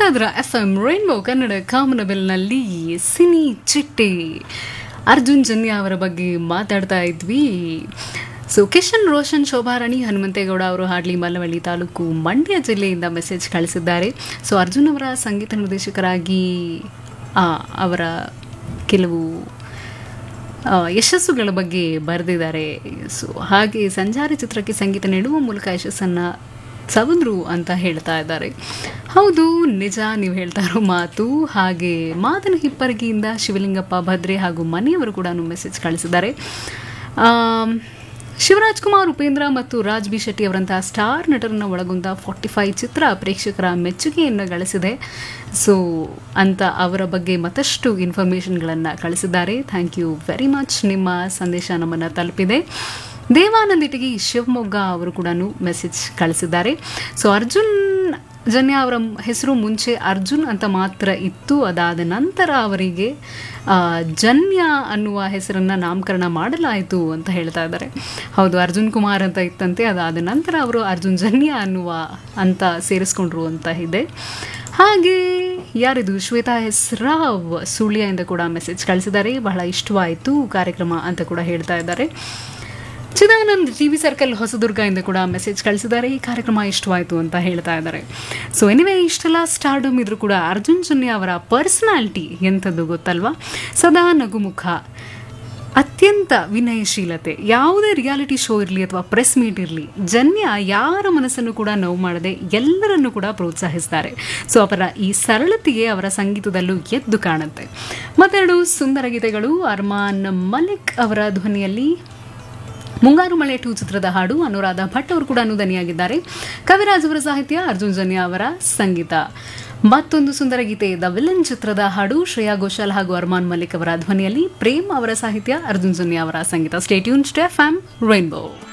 ಇದ್ರ F M Rainbow Kannada ಕಾಮನಬೆಲ್ನಲ್ಲಿ cine ಚಿಟ್ಟೆ ಅರ್ಜುನ್ ಜನ್ಯ ಅವರ ಬಗ್ಗೆ ಮಾತಾಡ್ತಾ ಇದ್ವಿ ಸೊ ಕಿಶನ್ ರೋಷನ್ ಶೋಭಾರಾಣಿ ಹನುಮಂತೇಗೌಡ ಅವರು ಹಾಡ್ಲಿ ಮಲ್ಲವಳ್ಳಿ ತಾಲೂಕು ಮಂಡ್ಯ ಜಿಲ್ಲೆಯಿಂದ ಮೆಸೇಜ್ ಕಳಿಸಿದ್ದಾರೆ ಸೊ ಅರ್ಜುನ್ ಅವರ ಸಂಗೀತ ನಿರ್ದೇಶಕರಾಗಿ ಆ, ಅವರ ಕೆಲವು ಆ, ಯಶಸ್ಸುಗಳ ಬಗ್ಗೆ ಬರೆದಿದ್ದಾರೆ ಸೊ ಹಾಗೆ ಸಂಚಾರಿ ಚಿತ್ರಕ್ಕೆ ಸಂಗೀತ ನೀಡುವ ಮೂಲಕ ಯಶಸ್ಸನ್ನು ಸವಿದ್ರು ಅಂತ ಹೇಳ್ತಾ ಇದ್ದಾರೆ ಹೌದು ನಿಜ ನೀವು ಹೇಳ್ತಾ ಇರೋ ಮಾತು ಹಾಗೆ ಮಾತನ ಹಿಪ್ಪರಗಿಯಿಂದ ಶಿವಲಿಂಗಪ್ಪ ಭದ್ರೆ ಹಾಗೂ ಮನೆಯವರು ಕೂಡ ಮೆಸೇಜ್ ಕಳಿಸಿದ್ದಾರೆ ಆಮ್, ಶಿವರಾಜ್ ಕುಮಾರ್ ಉಪೇಂದ್ರ ಮತ್ತು ರಾಜ್ ಬಿ ಶೆಟ್ಟಿ ಅವರಂತಹ ಸ್ಟಾರ್ ನಟರನ್ನು ಒಳಗೊಂಡ ಫಾರ್ಟಿ ಫೈವ್ ಚಿತ್ರ ಪ್ರೇಕ್ಷಕರ ಮೆಚ್ಚುಗೆಯನ್ನು ಗಳಿಸಿದೆ ಸೊ ಅಂತ ಅವರ ಬಗ್ಗೆ ಮತ್ತಷ್ಟು ಇನ್ಫಾರ್ಮೇಷನ್ಗಳನ್ನು ಕಳಿಸಿದ್ದಾರೆ ಥ್ಯಾಂಕ್ ಯು ವೆರಿ ಮಚ್ ನಿಮ್ಮ ಸಂದೇಶ ನಮ್ಮನ್ನು ತಲುಪಿದೆ ದೇವಾನಂದ್ ಇಟಗಿ ಶಿವಮೊಗ್ಗ ಅವರು ಕೂಡ ಮೆಸೇಜ್ ಕಳಿಸಿದ್ದಾರೆ ಸೊ ಅರ್ಜುನ್ ಜನ್ಯ ಅವರ ಹೆಸರು ಮುಂಚೆ ಅರ್ಜುನ್ ಅಂತ ಮಾತ್ರ ಇತ್ತು ಅದಾದ ನಂತರ ಅವರಿಗೆ ಆ, ಜನ್ಯ ಅನ್ನುವ ಹೆಸರನ್ನು ನಾಮಕರಣ ಮಾಡಲಾಯಿತು ಅಂತ ಹೇಳ್ತಾ ಇದ್ದಾರೆ ಹೌದು ಅರ್ಜುನ್ ಕುಮಾರ್ ಅಂತ ಇತ್ತಂತೆ ಅದಾದ ನಂತರ ಅವರು ಅರ್ಜುನ್ ಜನ್ಯ ಅನ್ನುವ ಅಂತ ಸೇರಿಸ್ಕೊಂಡ್ರು ಅಂತ ಇದೆ ಹಾಗೆ ಯಾರಿದು ಶ್ವೇತಾ ಎಸ್ ರಾವ್ ಸುಳ್ಯದಿಂದ ಕೂಡ ಮೆಸೇಜ್ ಕಳಿಸಿದ್ದಾರೆ ಬಹಳ ಇಷ್ಟವಾಯಿತು ಕಾರ್ಯಕ್ರಮ ಅಂತ ಕೂಡ ಹೇಳ್ತಾ ಇದ್ದಾರೆ ಚಿದಾನಂದ್ ಟಿ ವಿ ಸರ್ಕಲ್ ಹೊಸದುರ್ಗದಿಂದ ಕೂಡ ಮೆಸೇಜ್ ಕಳಿಸಿದ್ದಾರೆ ಈ ಕಾರ್ಯಕ್ರಮ ಇಷ್ಟವಾಯಿತು ಅಂತ ಹೇಳ್ತಾ ಇದ್ದಾರೆ ಸೊ ಎನಿವೆ ಇಷ್ಟೆಲ್ಲ ಸ್ಟಾರ್ಡಮ್ ಇದ್ರೂ ಕೂಡ ಅರ್ಜುನ್ ಜನ್ಯ ಅವರ ಪರ್ಸನಾಲಿಟಿ ಎಂಥದ್ದು ಗೊತ್ತಲ್ವಾ ಸದಾ ನಗುಮುಖ ಅತ್ಯಂತ ವಿನಯಶೀಲತೆ ಯಾವುದೇ ರಿಯಾಲಿಟಿ ಶೋ ಇರಲಿ ಅಥವಾ ಪ್ರೆಸ್ ಮೀಟ್ ಇರಲಿ ಜನ್ಯ ಯಾರ ಮನಸ್ಸನ್ನು ಕೂಡ ನೋವು ಮಾಡದೆ ಎಲ್ಲರನ್ನೂ ಕೂಡ ಪ್ರೋತ್ಸಾಹಿಸ್ತಾರೆ ಸೊ ಅವರ ಈ ಸರಳತೆಗೆ ಅವರ ಸಂಗೀತದಲ್ಲೂ ಎದ್ದು ಕಾಣುತ್ತೆ ಮತ್ತೆರಡು ಸುಂದರ ಗೀತೆಗಳು ಅರ್ಮಾನ್ ಮಲಿಕ್ ಅವರ ಧ್ವನಿಯಲ್ಲಿ ಮುಂಗಾರು ಮಳೆ ಟೂ ಚಿತ್ರದ ಹಾಡು ಅನುರಾಧ ಭಟ್ ಅವರು ಕೂಡ ಅನುದನಿಯಾಗಿದ್ದಾರೆ ಕವಿರಾಜ್ ಅವರ ಸಾಹಿತ್ಯ ಅರ್ಜುನ್ ಜನ್ಯ ಅವರ ಸಂಗೀತ ಮತ್ತೊಂದು ಸುಂದರ ಗೀತೆ ದ ವಿಲನ್ ಚಿತ್ರದ ಹಾಡು ಶ್ರೇಯಾ ಘೋಷಾಲ್ ಹಾಗೂ ಅರ್ಮಾನ್ ಮಲಿಕ್ ಅವರ ಧ್ವನಿಯಲ್ಲಿ ಪ್ರೇಮ್ ಅವರ ಸಾಹಿತ್ಯ ಅರ್ಜುನ್ ಜನ್ಯ ಅವರ ಸಂಗೀತ ಸ್ಟೇಟ್ಯೂನ್ ಸ್ಟೆಫ್ ಆಮ್ ರೈನ್ಬೋ